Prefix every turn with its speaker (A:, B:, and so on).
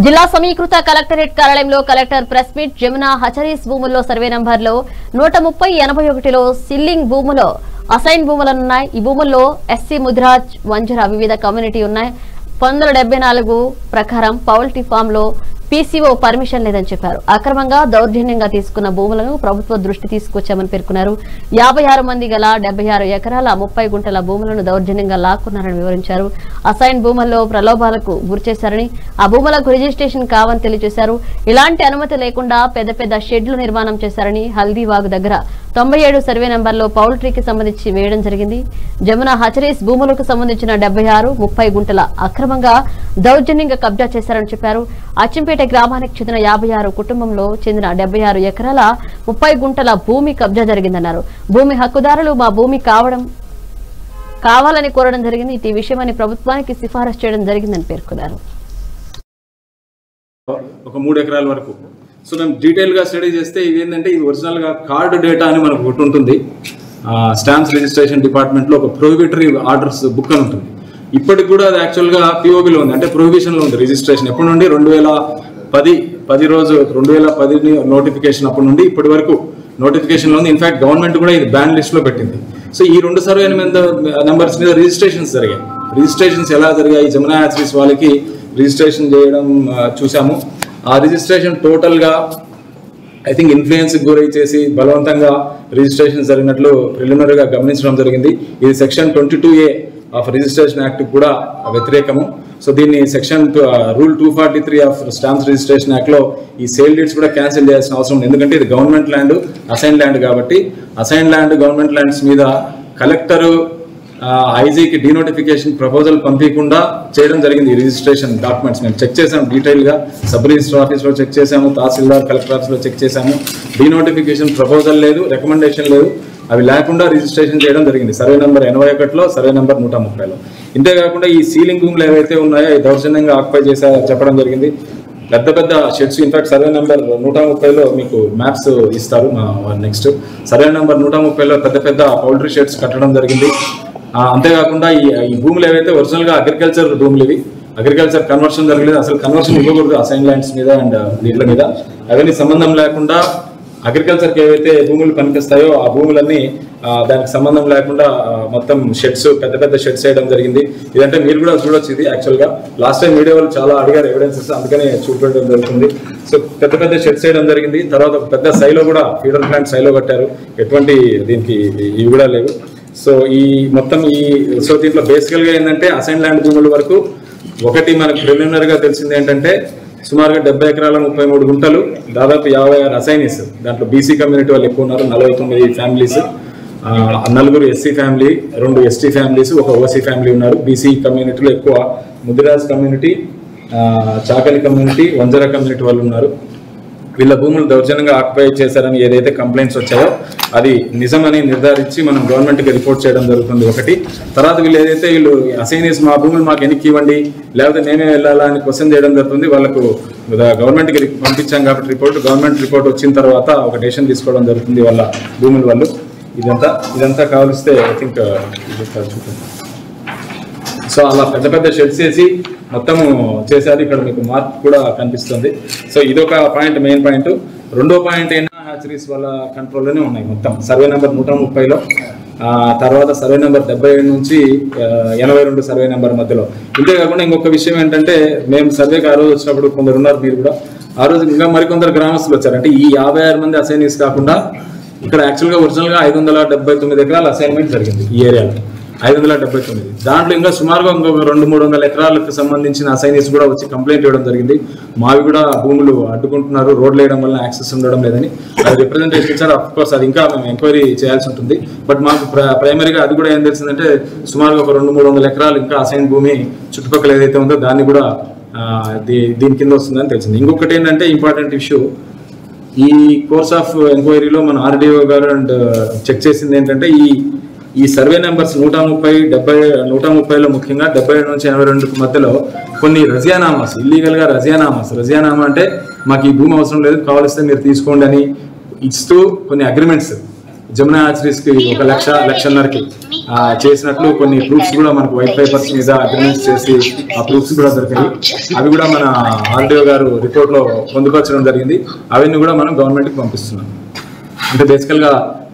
A: జిల్లా సమీకృత కలెక్టరేట్ కార్యాలయంలో collector press meet Jamuna hatcheries భూముల్లో సర్వే నంబర్లో నూట ముప్పై ఎనభై ఒకటిలో సిల్లింగ్ భూములో అసైన్ భూములున్నాయి ఈ భూముల్లో ఎస్సీ ముదిరాజ్ వంజర వివిధ కమ్యూనిటీ ఉన్నాయి పంతొమ్మిది వందల డెబ్బై నాలుగు ప్రకారం పౌల్టీ ఫామ్ లో పీసీఓ పర్మిషన్ లేదని చెప్పారు అక్రమంగా దౌర్జన్యంగా తీసుకున్న భూములను ప్రభుత్వ దృష్టి తీసుకొచ్చామని పేర్కొన్నారు యాభై ఆరు మంది గల డెబ్బై ఆరు ఎకరాల ముప్పై గుంటల భూములను దౌర్జన్యంగా లాక్కున్నారని వివరించారు అసైన్ భూముల్లో ప్రలోభాలకు గురిచేశారని ఆ భూములకు రిజిస్ట్రేషన్ కావని తెలియజేశారు ఇలాంటి అనుమతి లేకుండా పెద్ద పెద్ద షెడ్లు నిర్మాణం చేశారని హల్దీవాగ్ దగ్గర తొంభై ఏడు సర్వే నంబర్లో పౌల్ట్రీకి సంబంధించి వేయడం జరిగింది జమున హచరీస్ భూములకు సంబంధించిన డెబ్బై ఆరు ముప్పై గుంటల అక్రమంగా దౌర్జన్యంగా కబ్జా చేశారని చెప్పారు అచ్చంపేట గ్రామానికి చెందిన యాభై ఆరు కుటుంబంలో చెందిన డెబ్బై ఆరు ఎకరాల ముప్పై గుంటల భూమి కబ్జా జరిగిందన్నారు భూమి హక్కుదారులు మా భూమి కావడం కావాలని కోరడం జరిగింది ఈ విషయమని ప్రభుత్వానికి సిఫారసు చేయడం జరిగిందని పేర్కొన్నారు
B: ఒక మూడు ఎకరాల వరకు సో మేము డీటెయిల్గా స్టడీ చేస్తే ఇది ఏంటంటే ఇది ఒరిజినల్గా కార్డు డేటా అని మనకు ఒకటి ఉంటుంది స్టాంప్స్ రిజిస్ట్రేషన్ డిపార్ట్మెంట్లో ఒక ప్రొహిబిటరీ ఆర్డర్స్ బుక్ అని ఉంటుంది ఇప్పటికి కూడా అది యాక్చువల్గా పిఓబిలో ఉంది అంటే ప్రొహిబిషన్లో ఉంది రిజిస్ట్రేషన్ ఎప్పటి నుండి రెండు వేల పది పది రోజు రెండు వేల పది నోటిఫికేషన్ అప్పటి నుండి ఇప్పటి వరకు నోటిఫికేషన్లో ఉంది ఇన్ఫాక్ట్ గవర్నమెంట్ కూడా ఇది బ్యాన్ లిస్ట్లో పెట్టింది సో ఈ రెండు సర్వే నెంబర్స్ మీద రిజిస్ట్రేషన్స్ జరిగాయి రిజిస్ట్రేషన్స్ ఎలా జరిగాయి జమునా యాక్సిస్ వాళ్ళకి రిజిస్ట్రేషన్ చేయడం ఆ, చూసాము ఆ రిజిస్ట్రేషన్ టోటల్గా ఐ థింక్ ఇన్ఫ్లుయెన్స్ గురై చేసి బలవంతంగా రిజిస్ట్రేషన్ జరిగినట్లు ప్రిలిమినరీగా గమనించడం జరిగింది ఇది section twenty two A of registration act కూడా వ్యతిరేకము సో దీన్ని section rule two forty three of stamps registration act లో ఈ సేల్ డీడ్స్ కూడా క్యాన్సిల్ చేయాల్సిన అవసరం ఉంది ఎందుకంటే ఇది గవర్నమెంట్ ల్యాండ్ అసైన్ ల్యాండ్ కాబట్టి అసైన్ ల్యాండ్ గవర్నమెంట్ ల్యాండ్స్ మీద కలెక్టర్ ఐజీకి డీనోటిఫికేషన్ ప్రపోజల్ పంపించకుండా చేయడం జరిగింది ఈ రిజిస్ట్రేషన్ డాక్యుమెంట్స్ మేము చెక్ చేసాము డీటెయిల్గా సబ్ రిజిస్టర్ ఆఫీస్లో చెక్ చేసాము తహసీల్దార్ కలెక్టర్ ఆఫీస్లో చెక్ చేసాము డీనోటిఫికేషన్ ప్రపోజల్ లేదు రికమెండేషన్ లేదు అవి లేకుండా రిజిస్ట్రేషన్ చేయడం జరిగింది సర్వే నెంబర్ ఎనభై ఒకటిలో సర్వే నెంబర్ నూట ముప్పైలో ఇంతేకాకుండా ఈ సీలింగ్ భూములు ఏవైతే ఉన్నాయో అవి దౌర్జన్యంగా ఆక్యుపై చేసా చెప్పడం జరిగింది పెద్ద పెద్ద షెడ్స్ ఇన్ఫాక్ట్ సర్వే నెంబర్ నూట ముప్పైలో మీకు మ్యాప్స్ ఇస్తారు నెక్స్ట్ సర్వే నెంబర్ నూట ముప్పైలో పెద్ద పెద్ద పౌల్ట్రీ షెడ్స్ కట్టడం జరిగింది ఆ, అంతేకాకుండా ఈ ఈ భూములు ఏవైతే ఒరిజినల్ గా అగ్రికల్చర్ భూములు ఇవి అగ్రికల్చర్ కన్వర్షన్ జరగలేదు అసలు కన్వర్షన్ ఇవ్వకూడదు అసైన్ ల్యాండ్స్ మీద అండ్ వీటి మీద అవన్నీ సంబంధం లేకుండా అగ్రికల్చర్కి ఏవైతే భూములు పనికిస్తాయో ఆ భూములన్నీ ఆ, దానికి సంబంధం లేకుండా ఆ, మొత్తం షెడ్స్ పెద్ద పెద్ద షెడ్స్ వేయడం జరిగింది ఇదంటే మీరు కూడా చూడొచ్చు ఇది యాక్చువల్గా లాస్ట్ టైం మీడియా వాళ్ళు చాలా అడిగారు ఎవిడెన్సెస్ అందుకనే చూపెట్టడం జరుగుతుంది సో పెద్ద పెద్ద షెడ్స్ వేయడం జరిగింది తర్వాత ఒక పెద్ద సైలో కూడా ఫీడర్ ప్లాంట్ సైలో కట్టారు ఎటువంటి దీనికి ఇవి కూడా లేవు సో ఈ మొత్తం ఈ సో దీంట్లో బేసికల్గా ఏంటంటే అసైన్ ల్యాండ్ భూముల వరకు ఒకటి మనకు ప్రిలిమినరీగా తెలిసింది ఏంటంటే సుమారుగా డెబ్బై ఎకరాల ముప్పై మూడు గుంటలు దాదాపు యాభై ఆరు అసైనీస్ దాంట్లో బీసీ కమ్యూనిటీ వాళ్ళు ఎక్కువ ఉన్నారు నలభై తొమ్మిది ఫ్యామిలీస్ ఆ, నలుగురు ఎస్సీ ఫ్యామిలీ రెండు ఎస్టీ ఫ్యామిలీస్ ఒక ఓసీ ఫ్యామిలీ ఉన్నారు బీసీ కమ్యూనిటీలో ఎక్కువ ముదిరాజ్ కమ్యూనిటీ ఆ, చాకలి కమ్యూనిటీ వంజర కమ్యూనిటీ వాళ్ళు ఉన్నారు వీళ్ళ భూములు దౌర్జన్యంగా ఆక్యుపై చేశారని ఏదైతే కంప్లైంట్స్ వచ్చాయో అది నిజమని నిర్ధారించి మనం గవర్నమెంట్కి రిపోర్ట్ చేయడం జరుగుతుంది ఒకటి తర్వాత వీళ్ళు ఏదైతే వీళ్ళు అసైనీస్ మా భూములు మాకు ఎన్నికి ఇవ్వండి లేకపోతే నేనే వెళ్ళాలా అని క్వశ్చన్ చేయడం జరుగుతుంది వాళ్ళకు గవర్నమెంట్కి రి- పంపించాం కాబట్టి రిపోర్ట్ గవర్నమెంట్ రిపోర్ట్ వచ్చిన తర్వాత ఒక డెసిషన్ తీసుకోవడం జరుగుతుంది వాళ్ళ భూముల వాళ్ళు ఇదంతా ఇదంతా కావలిస్తే ఐ థింక్ చూడండి సో అలా పెద్ద పెద్ద షెడ్స్ వేసి మొత్తము చేశారు ఇక్కడ మీకు మార్క్ కూడా కనిపిస్తుంది సో ఇదొక పాయింట్ మెయిన్ పాయింట్ రెండో పాయింట్ అయినా హ్యాచరీస్ వాళ్ళ కంట్రోల్లోనే ఉన్నాయి మొత్తం సర్వే నెంబర్ నూట ముప్పైలో ఆ, తర్వాత సర్వే నెంబర్ డెబ్బై ఏడు నుంచి ఆ, ఎనభై రెండు సర్వే నెంబర్ మధ్యలో ఇంతేకాకుండా ఇంకొక విషయం ఏంటంటే మేము సర్వేకి ఆ రోజు వచ్చినప్పుడు కొందరు ఉన్నారు మీరు కూడా ఆ రోజు ఇంకా మరికొందరు గ్రామస్తులు వచ్చారు అంటే ఈ యాభై ఆరు మంది అసైనీస్ కాకుండా ఇక్కడ యాక్చువల్గా ఒరిజినల్గా ఐదు వందల డెబ్బై తొమ్మిది ఎకరాల అసైన్మెంట్ జరిగింది ఈ ఏరియాలో ఐదు వందల డెబ్బై తొమ్మిది దాంట్లో ఇంకా సుమారుగా ఇంకొక రెండు మూడు వందల ఎకరాలకు సంబంధించిన అసైనీస్ కూడా వచ్చి కంప్లైంట్ ఇవ్వడం జరిగింది మావి కూడా భూములు అడ్డుకుంటున్నారు రోడ్లు వేయడం వల్ల యాక్సెస్ ఉండడం లేదని అది రిప్రజెంటేషన్ ఇచ్చారు అఫ్ కోర్స్ అది ఇంకా మేము ఎంక్వైరీ చేయాల్సి ఉంటుంది బట్ మాకు ప్ర- ప్రైమరీగా అది కూడా ఏం తెలిసిందంటే సుమారుగా ఒక రెండు మూడు వందల ఎకరాలు ఇంకా అసైన్ భూమి చుట్టుపక్కల ఏదైతే ఉందో దాన్ని కూడా ఆ, దీ- దీని కింద వస్తుందని తెలిసింది ఇంకొకటి ఏంటంటే ఇంపార్టెంట్ ఇష్యూ ఈ కోర్స్ ఆఫ్ ఎంక్వైరీలో మన ఆర్డీఓ గారు అండ్ చెక్ చేసింది ఏంటంటే ఈ ఈ సర్వే నెంబర్స్ నూట ముప్పై డెబ్బై నూట ముప్పైలో ముఖ్యంగా డెబ్బై ఏడు నుంచి ఎనభై రెండు మధ్యలో కొన్ని రజియానామాస్ ఇల్లీగల్గా రజియానామాస్ రజియానామా అంటే మాకు ఈ భూమి అవసరం లేదు కావలిస్తే మీరు తీసుకోండి అని ఇస్తూ కొన్ని అగ్రిమెంట్స్ జమునా యాక్సిరీస్ కి ఒక లక్ష లక్షన్నరకి ఆ, చేసినట్లు కొన్ని ప్రూఫ్స్ కూడా మనకు వైట్ పేపర్స్ మీద అగ్రిమెంట్స్ చేసి ఆ ప్రూఫ్స్ కూడా దొరికాయి అవి కూడా మన ఆర్డీఓ గారు రిపోర్ట్ లో పొందుపరచడం జరిగింది అవన్నీ కూడా మనం గవర్నమెంట్ కి పంపిస్తున్నాం అంటే బేసికల్ గా